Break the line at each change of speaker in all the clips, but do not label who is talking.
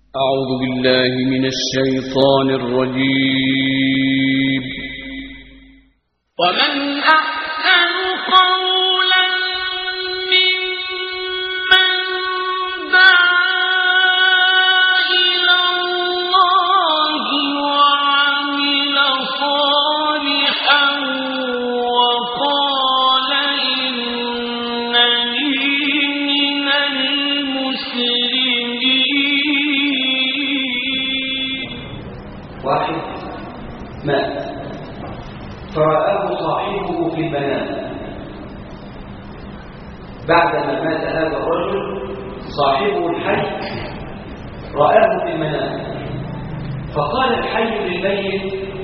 أعوذ بالله من الشيطان الرجيم
ومن أحسن قولا ممن دعا إلى الله وعمل صالحا وقال إنني من المسلمين
واحد مات فرآه صاحبه في المنام بعدما مات هذا الرجل صاحبه الحي رآه في المنام فقال الحي للميت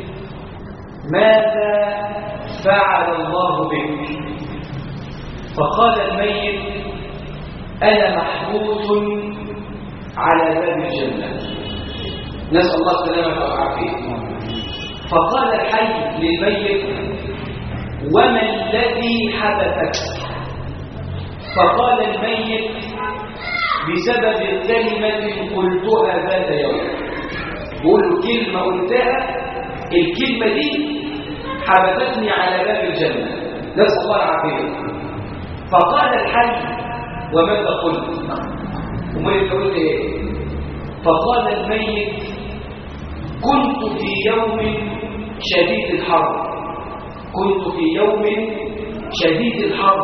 ماذا فعل الله بك فقال الميت أنا محبوس على باب الجنة نسأل الله السلامة والعافية فقال الحي للميت وما الذي حدثك فقال الميت بسبب كلمة قلتها ذات يوم بقول له كلمة قلتها الكلمة دي حبستني على باب الجنة نسأل الله العافية فقال الحي وماذا قلت وما قلت ايه فقال الميت كنت في يوم شديد الحر كنت في يوم شديد الحر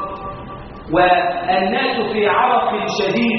والناس في عرق شديد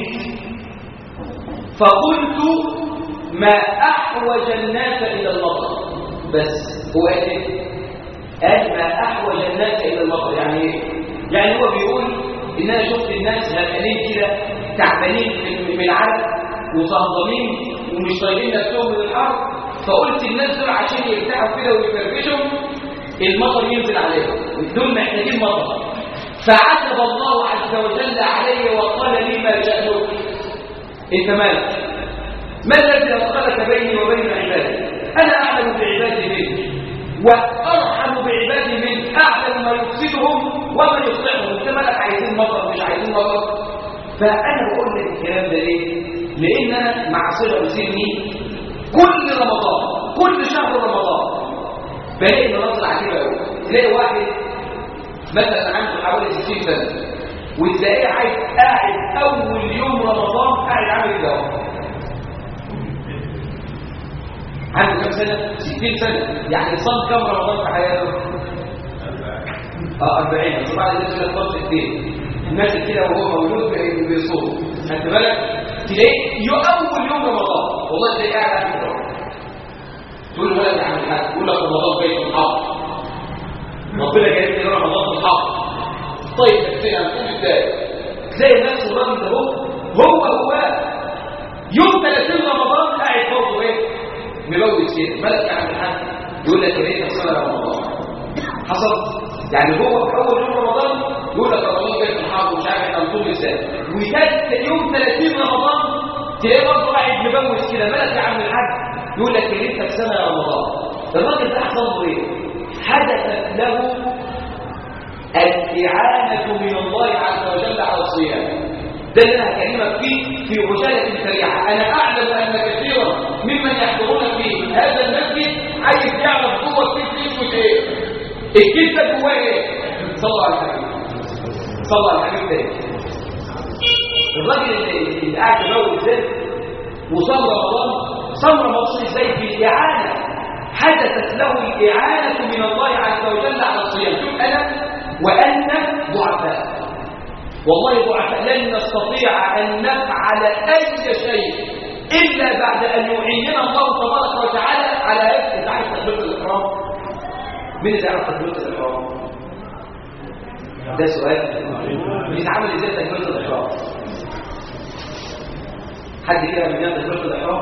فقلت ما أحوج الناس إلى المطر بس هو قال ايه؟ قال ما أحوج الناس إلى المطر يعني ايه؟ يعني هو بيقول إن أنا شفت الناس غرقانين كده تعبانين من العرق وصهضمين ومش طايقين نفسهم من الحر فقلت الناس دول عشان يرتاحوا كده ويفرفشوا المطر ينزل عليهم دول محتاجين مطر فعتب الله عز وجل علي وقال لي ما شأنك انت مالك ما الذي أدخلك بيني وبين عبادي أنا أعلم بعبادي منك وأرحم بعبادي منك أعلم ما يفسدهم وما يصلحهم انت مالك عايزين مطر مش عايزين مطر فأنا بقول لك الكلام ده ليه؟ لأن أنا مع صغر سني كل رمضان كل شهر رمضان بلاقي مناظر عجيبة قوي تلاقي واحد مثلا عنده حوالي 60 سنة وتلاقيه عايز قاعد أول يوم رمضان قاعد عامل كده اهو. عنده كام سنة؟ 60 سنة يعني صام كام رمضان في حياته؟ اه 40 بس بعد الناس اللي صام 60 الناس كده وهو مولود بيصوم خدت بالك تلاقيه يو اول يوم رمضان والله تلاقيه قاعد على كده تقول له ولد عم الحاج يقول لك رمضان جاي في الحق ربنا جاي لي رمضان في الحق طيب بس انا هنقول ازاي تلاقي الناس الراجل ده هو هو هو يوم 30 رمضان قاعد برضه ايه ملوث كده مالك يا عم الحاج يقول لك يا ريت صلاه رمضان حصل يعني هو في اول يوم رمضان يقول لك رمضان جاي في الحرب ومش عارف احنا نصوم ازاي وثالث يوم 30 رمضان تلاقيه برضه قاعد مبوس كده مالك يا عم الحاج يقول لك يا ريتك سنه يا رمضان الراجل ده حصل له ايه؟ حدثت له الإعانة من الله عز وجل على الصيام ده اللي انا هكلمك فيه في عجالة سريعة أنا أعلم أن كثيرا ممن يحضرون في هذا المسجد عايز يعرف جوه الكيس اسمه ايه الكيس ده جواه ايه؟ صلوا على الحبيب صلوا على الحبيب تاني الراجل اللي, اللي قاعد يموت ازاي وصام رمضان صام رمضان ازاي بالإعانة حدثت له الإعانة من الله عز وجل على الصيام شوف أنا وأنت ضعفاء والله ضعفاء لن نستطيع أن نفعل أي شيء إلا بعد أن يعيننا الله تبارك وتعالى على هذه تعرف تكبيرة الإحرام مين اللي يعرف تكبيرة الإحرام؟ ده سؤال بيتعمل ازاي تكبيرة الإحرام؟ حد كده من يعمل تكبيرة الإحرام؟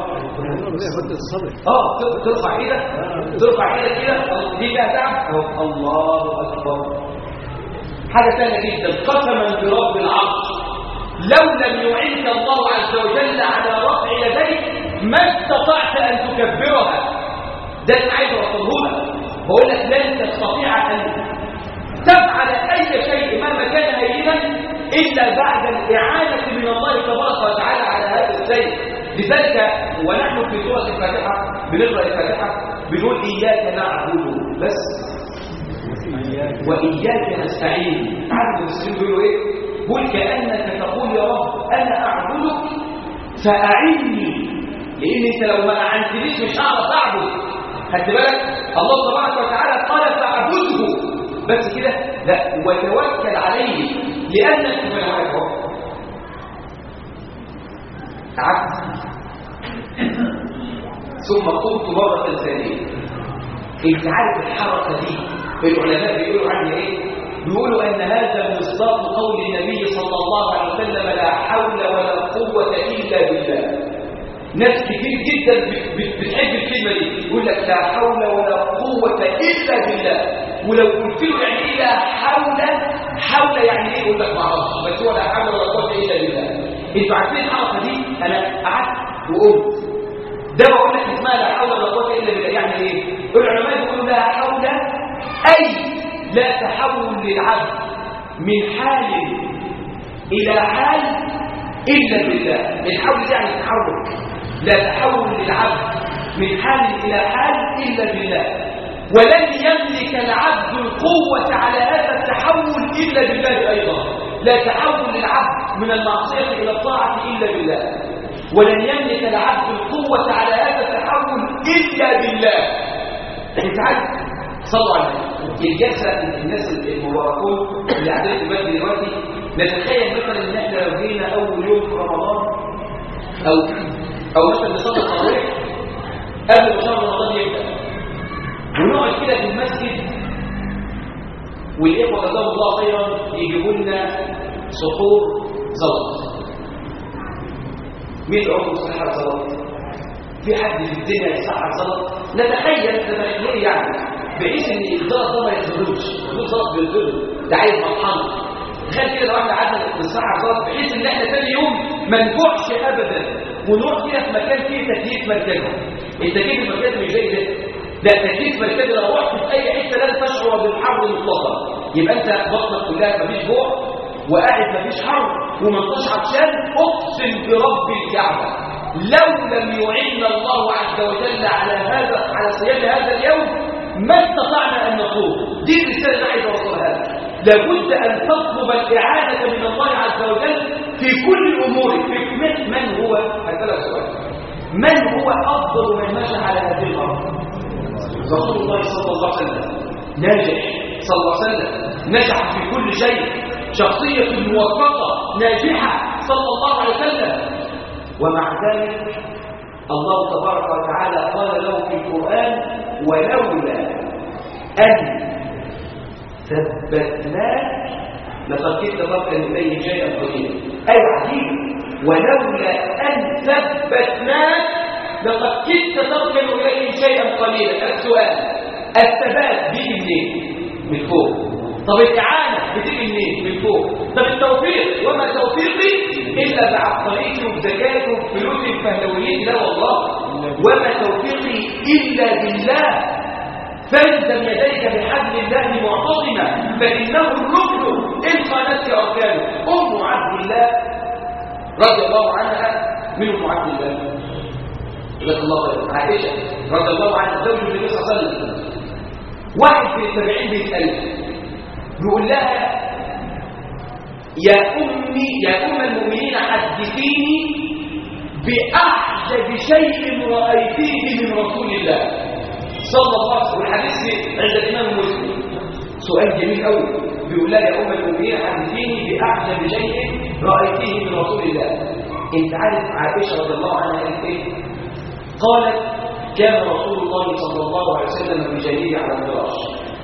اه ترفع ايدك ترفع ايدك كده دي فيها تعب أهو. الله اكبر حاجه ثانيه جدا قسما برب العرش لو لم يعنك الله عز وجل على رفع يديك ما استطعت ان تكبرها ده اللي عايز اوصله لك بقول لك لن تستطيع ان تفعل اي شيء مهما كان هينا الا بعد الاعانه من الله تبارك وتعالى على هذا الشيء لذلك ونحن في سورة الفاتحة بنقرأ الفاتحة بنقول إياك نعبد بس وإياك نستعين عبد المسلمين بيقولوا إيه؟ قل كأنك تقول يا رب أنا أعبدك فأعني لأن أنت لو ما أعنتنيش مش هعرف أعبد خدت بالك الله تبارك وتعالى قال فاعبده بس كده لا وتوكل عليه لأنك ملوك عبد ثم قمت مرة ثانية انت عارف الحركة دي العلماء بيقولوا عنها ايه بيقولوا ان هذا مصداق قول النبي صلى الله عليه وسلم لا حول ولا قوة الا بالله ناس كتير جدا بتحب الكلمة دي يقول لك لا حول ولا قوة الا بالله ولو قلت له يعني ايه لا حول حول يعني ايه يقول لك ما اعرفش بس هو لا حول ولا قوة الا بالله انتوا عارفين الحركة دي انا قعدت وقمت ده بقول لك اسمها لا حول ولا قوه الا بالله يعني ايه العلماء بيقولوا لا حول اي لا تحول للعبد من حال الى حال الا بالله الحول يعني التحرك لا تحول للعبد من حال الى حال الا بالله ولن يملك العبد القوه على هذا التحول الا بالله ايضا لا تحول للعبد من المعصيه الى الطاعه الا بالله ولن يملك العبد القوة على هذا التحول إلا بالله انت عارف صلوا على الجلسة الناس المباركون اللي قاعدين في بدري دلوقتي نتخيل مثلا ان احنا لو جينا اول يوم في رمضان او او مثلا نصلي التراويح قبل ما شهر رمضان يبدا ونقعد كده في المسجد والاخوه جزاهم الله خيرا يجيبوا لنا سحور زلط مين عمره صحة صلاة في حد في الدنيا يصحى صلاة نتخيل تتخيل يعني بحيث ان الزلط ده ما يخرجش الزلط زلط بينزل ده عايز مطحنه تخيل كده لو احنا قعدنا نصحى صلاة بحيث ان احنا ثاني يوم ما نجوعش ابدا ونروح كده في مكان فيه تكييف مركزي التكييف المركزي مش زي ده لا تكييف مركزي لو رحت في اي حته لن تشعر بالحر مطلقا يبقى انت بطنك كلها مفيش جوع وقاعد مفيش حر وما انتش عطشان اقسم برب الكعبه لو لم يعن الله عز وجل على هذا على صيام هذا اليوم ما استطعنا ان نصوم دي الرساله اللي عايز اوصلها لابد ان تطلب الاعانه من الله عز وجل في كل امورك في من, من هو هسالك سؤال من هو افضل من مشى على هذه الارض رسول الله صلى الله عليه وسلم ناجح صلى الله عليه وسلم نجح في كل شيء شخصية موفقة ناجحة صلى الله عليه وسلم ومع ذلك الله تبارك وتعالى قال له في القرآن ولولا أن ثبتناك لقد كنت تفكر إليه شيئا قليلا أي عجيب ولولا أن ثبتناك لقد كنت تركن إليه شيئا قليلا السؤال الثبات بيجي منين؟ من فوق طب الإعانة بتيجي منين؟ من فوق طب التوفيق وما توفيقي إلا بعبقريتي وبذكائي وبفلوسي وبفهلويتي لا والله وما توفيقي إلا بالله فالزم يديك بحبل الله معتصما فإنه الركن إن خانتك أركانه أم عبد الله رضي الله عنها من أم عبد الله جزاك الله خير عائشة رضي الله عنها زوج النبي صلى الله عليه وسلم واحد في السبعين بيسألها بيقول لها يا أمي يا أم المؤمنين حدثيني بأعجب شيء رأيتيه من رسول الله صلى الله عليه وسلم والحديث عند الإمام مسلم سؤال جميل قوي بيقول لها يا أم المؤمنين حدثيني بأعجب شيء رأيتيه من رسول الله انت عارف عائشة رضي الله عنها قالت ايه قالت كان رسول الله صلى الله عليه وسلم بجانبي على الفراش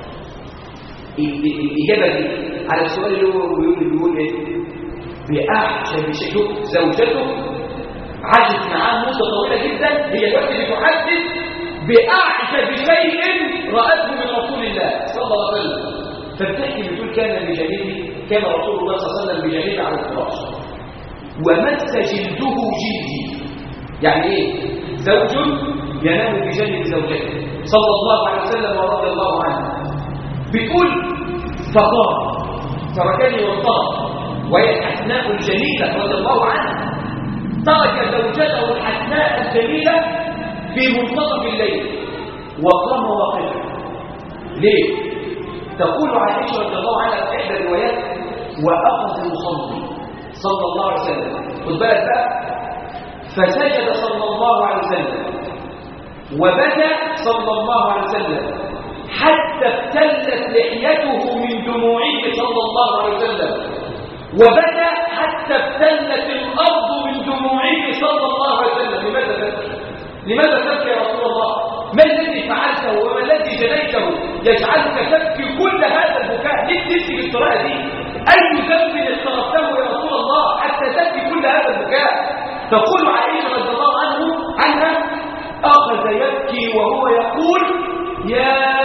الإجابة دي على السؤال اللي هو بيقول بيقول إيه بأعجب شيء زوجته عاشت معاه مدة طويلة جدا هي دلوقتي بتحدث بأعجب شيء رأته من رسول الله صلى الله عليه وسلم فبتحكي بتقول كان بجانبي كان رسول الله صلى الله عليه وسلم بجانبي على الفراش ومس جلده جلدي يعني ايه زوج ينام بجانب زوجته صلى الله عليه وسلم ورضي الله عنه بتقول فقام تركني وانطلق وهي الحسناء الجميلة رضي الله عنها ترك زوجته الحسناء جميلة في منتصف الليل وقام واقفا ليه؟ تقول عائشة رضي الله عنها في إحدى الروايات وأخذ يصلي صلى الله عليه وسلم خد بالك بقى فسجد صلى الله عليه وسلم وبكى صلى الله عليه وسلم حتى ابتلت لحيته من دموعه صلى الله عليه وسلم وبكى حتى ابتلت الأرض من دموعه صلى الله عليه وسلم لماذا تبكي؟ لماذا تبكي يا رسول الله؟ ما الذي فعلته وما الذي جنيته يجعلك تبكي كل هذا البكاء ليه تبكي بالطريقه دي اي ذنب اقترفته يا رسول الله حتى تبكي كل هذا البكاء تقول عائشه رضي الله عنه عنها اخذ يبكي وهو يقول يا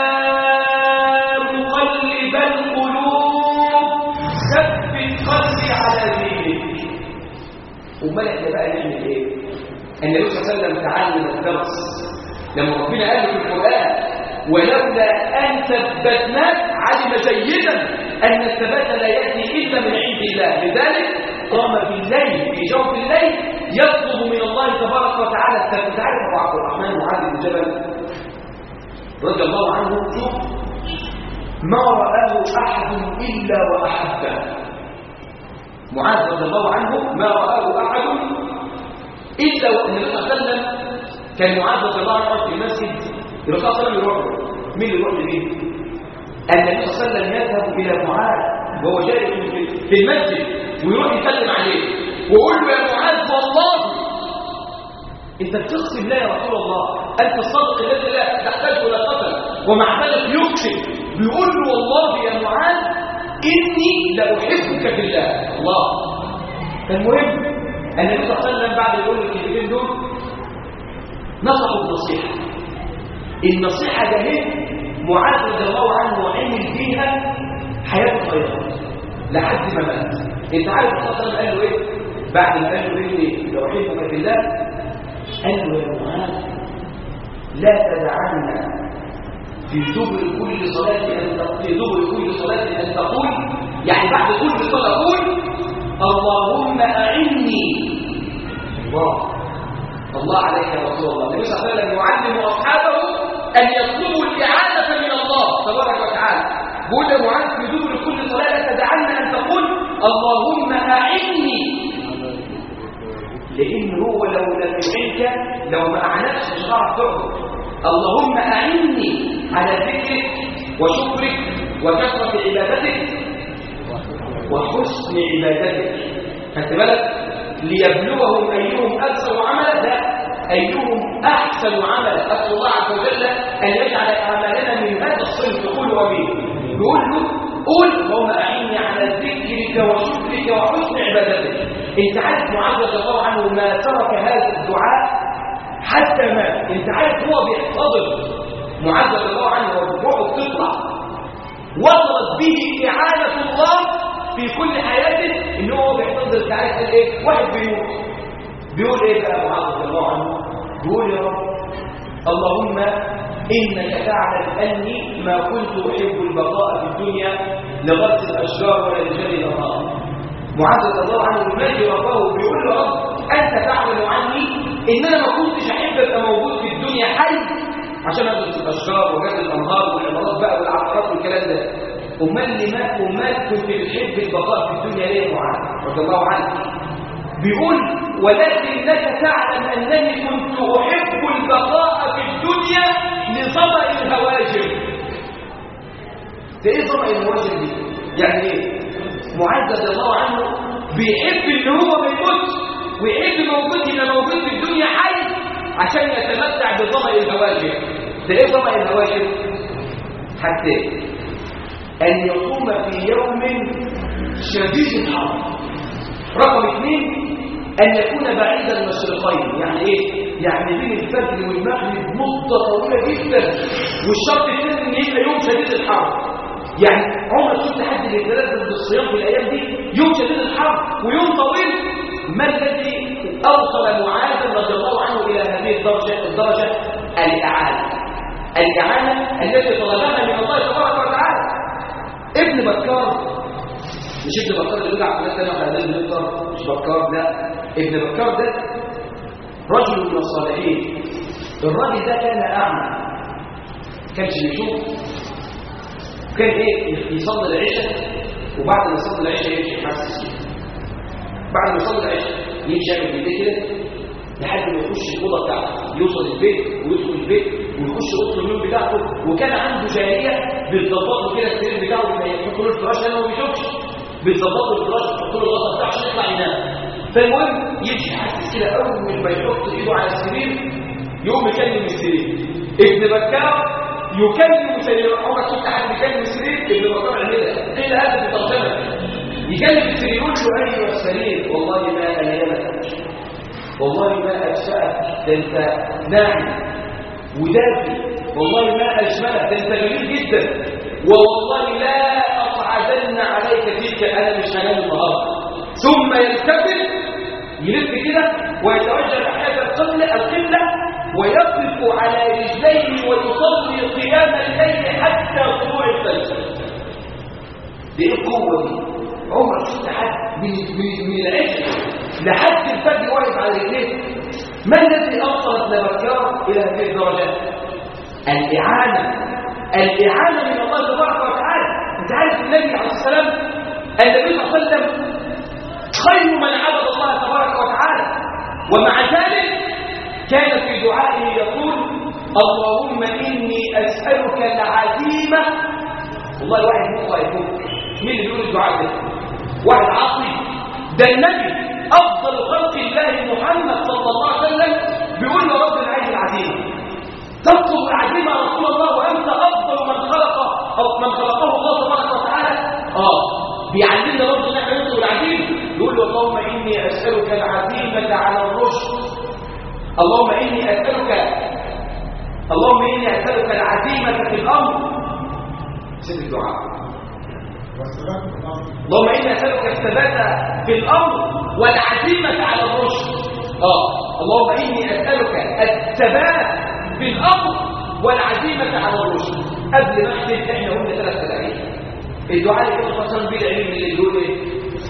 مقلب القلوب ثبت قلبي على دينك امال احنا بقى نعمل ايه النبي صلى الله عليه وسلم تعلم الدرس لما ربنا قال في القرآن ولولا أن ثبتناك علم جيدا أن الثبات لا يأتي إلا من عند الله لذلك قام بالليل في جوف الليل يطلب من الله تبارك وتعالى الثبات تعرف أبو عبد الرحمن معاذ بن جبل رضي الله عنه شوف ما رآه أحد إلا وأحبه معاذ رضي الله عنه ما رآه أحد إلا والنبي صلى الله عليه وسلم كان معاذ رضي الله عنه في المسجد الرسول صلى الله عليه وسلم يروح مين اللي يروح لمين؟ النبي صلى الله عليه وسلم يذهب إلى معاذ وهو جالس في المسجد ويروح يسلم عليه ويقول له يا معاذ والله انت بتخفي الله يا رسول الله انت الصادق الذي لا تحتاج الى قتل ومع ذلك يقسم بيقول له والله يا معاذ اني لاحبك في الله الله فالمهم النبي صلى الله عليه وسلم بعد يقول الكلمتين دول نصحوا بنصيحه النصيحه ده هي معاذ رضي الله عنه وعمل فيها حياته خيرات لحد ما مات انت عارف الرسول صلى الله عليه وسلم قال له ايه بعد ما قال له اني لاحبك في الله قال له يا معاذ لا تدعنا في دبر كل صلاة أن في دبر كل صلاة أن تقول يعني بعد كل صلاة قول اللهم أعني الله الله عليك يا رسول الله النبي صلى الله عليه وسلم يعلم أصحابه أن يطلبوا الإعانة من الله تبارك وتعالى بقول يا معاذ في دبر كل صلاة لا تدعنا أن تقول اللهم أعني لأن هو لو لم يعنك لو ما أعنكش مش هتعرف تعبد اللهم أعني على ذكرك وشكرك وكثرة عبادتك وحسن عبادتك خدت بالك ليبلوهم أيهم أكثر عملا لا أيهم أحسن عملا أسأل الله عز وجل أن يجعل أعمالنا من هذا الصنف قول ومين يقول له قول اللهم أعني على ذكرك وشكرك وحسن عبادتك انت عارف معاذ رضي الله عنه ما ترك هذا الدعاء حتى مات انت عارف هو بيحتضر معاذ رضي الله عنه وروحه بتطلع وصلت به إعانة الله في كل حياته ان هو بيحتضر انت عارف قال ايه واحد بيموت بيقول ايه بقى معاذ رضي الله عنه بيقول يا رب اللهم إنك تعلم أني ما كنت أحب البقاء في الدنيا لغرس الأشجار ولا لجل الأرض معاذ رضي الله عنه ينادي ربه بيقول له رب انت تعلم عني ان انا ما كنتش احب ابقى موجود في الدنيا حي عشان ادرس الاشجار وجد الانهار والعمارات بقى والعقارات والكلام ده امال لما امال كنت بتحب البقاء في الدنيا ليه يا معاذ رضي الله عنه بيقول ولكنك تعلم انني كنت احب البقاء في الدنيا لظمأ الهواجر ده ايه ظمأ الهواجر دي يعني ايه معاذ رضي الله عنه بيحب ان هو ما يموتش ويحب موجود يبقى موجود في الدنيا حي عشان يتمتع بظمأ الهواجر ده ايه ظمأ الهواجر حتى ان يقوم في يوم شديد الحر رقم اثنين ان يكون بعيد المشرقين يعني ايه يعني بين الفجر والمغرب مده طويله جدا والشرط الثاني ان يبقى يوم شديد الحر يعني عمرك شفت حد بيتلذذ بالصيام في الايام دي يوم شديد الحر ويوم طويل ما الذي اوصل معاذ رضي الله عنه الى هذه الدرجه الدرجه الاعانه الاعانه التي طلبها من الله تبارك وتعالى ابن بكار مش ابن بكار اللي بيقع في الناس انا على ابن بكار مش بكار لا ابن بكار ده رجل من الصالحين الراجل ده كان اعمى كانش بيشوف كان ايه يصلي العشاء وبعد ما يصلي العشاء يمشي يحسس كده بعد ما يصلي العشاء يمشي يعمل بايديه كده لحد ما يخش الاوضه بتاعته يوصل البيت ويدخل البيت ويخش اوضه النوم بتاعته وكان عنده جاريه بتظبط له كده السرير بتاعه يحط له الفراش لانه ما بيشوفش بتظبط له الفراش تحط له الغطا بتاعه عشان يطلع ينام فالمهم يمشي حاسس كده اول ما يحط ايده على السرير يقوم يكلم السرير ابن بكار يكلم سرير عمرك شفت حد بيكلم السرير ابن بكار عملها ايه اللي هذا بترجمه يكلم السرير يقول له ايوه السرير والله ما اليمك والله ما أشفأك ده أنت ناعم ودافي والله ما أجملك ده أنت جميل جدا ووالله لا أصعدن عليك فيك أنا مش هنام النهارده ثم يلتفت يلف كده ويتوجه ناحية القبلة القبلة ويقف على رجليه ويصلي قيام الليل حتى طلوع الفجر دي ايه القوة دي؟ عمرك شفت حد من من من العشق لحد الفجر واقف على رجليه ما الذي اوصل ابن بكار الى هذه الدرجات الاعانه الاعانه من الله تبارك وتعالى انت عارف النبي عليه السلام النبي صلى الله عليه وسلم خير من عبد الله تبارك وتعالى ومع ذلك كان في دعائه يقول اللهم اني اسالك العزيمه والله واحد مخه يفوق مين اللي بيقول الدعاء ده واحد عاصي ده النبي افضل خلق الله محمد صلى الله عليه وسلم بيقول له رب العين العزيمه تطلب العزيمه يا رسول الله وانت افضل من خلق او من خلقه الله تبارك وتعالى اه بيعلمنا برضه ان احنا نطلب العزيمه يقول له اللهم اني اسالك العزيمه على الرشد اللهم اني اسالك اللهم اني اسالك العزيمه في الامر سيد الدعاء اللهم إني أسألك الثبات في الأمر والعزيمة على الرشد آه اللهم إني أسألك الثبات في الأمر والعزيمة على الرشد قبل ما أختم إحنا قلنا ثلاث أدعية الدعاء اللي كنا فصلنا بيه العلم اللي يقول إيه؟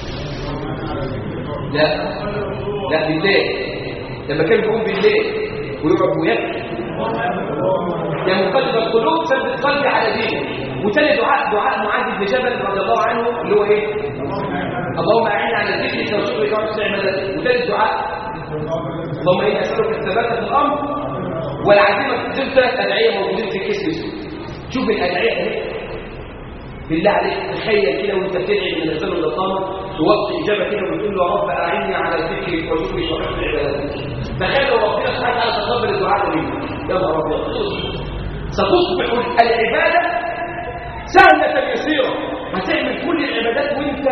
لا لا بالليل لما كان بيقوم بالليل ويقعد ويبكي يا مقلب القلوب ثبت قلبي على دينك وتاني دعاء دعاء معاذ بن جبل رضي الله عنه اللي هو ايه اللهم اعني على ذكرك وشكرك وحسن عبادتك وتاني دعاء اللهم اني اسالك الثبات في الامر والعزيمه في ثلاث ادعيه موجودين في كيس شوف الادعيه اهي بالله عليك تخيل كده وانت بتدعي من نزل اللطامه في وقت اجابه كده وتقول له يا رب اعني على ذكرك وشكرك وحسن عبادتك تخيل لو ربنا سبحانه وتعالى تقبل الدعاء منك يا نهار ابيض ستصبح العباده سهلة يسيرة هتعمل كل العبادات وانت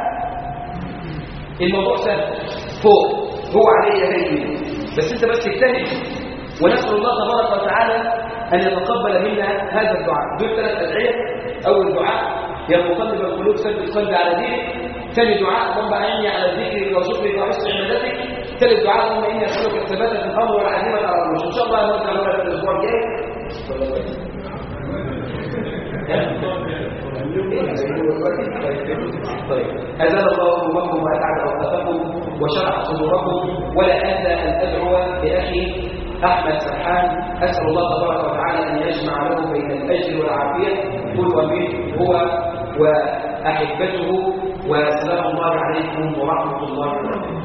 الموضوع سهل فوق هو عليه هين بس انت بس اجتهد ونسأل الله تبارك وتعالى أن يتقبل منا هذا الدعاء دول ثلاث أدعية أول دعاء يا مقلب القلوب ثبت قلبي على دينك ثاني دعاء اللهم أعني على ذكرك وشكرك وحسن عبادتك ثالث دعاء اللهم إني أسألك الثبات في الأمر والعزيمة على الرشد إن شاء الله نرجع لك الأسبوع الجاي طيب أزال الله همكم وأسعد أوقاتكم وشرح صدوركم ولا أنسى أن أدعو لأخي أحمد سرحان أسأل الله تبارك وتعالى أن يجمع له بين الأجر والعافية كل أمين هو وأحبته وسلام الله عليكم ورحمة الله وبركاته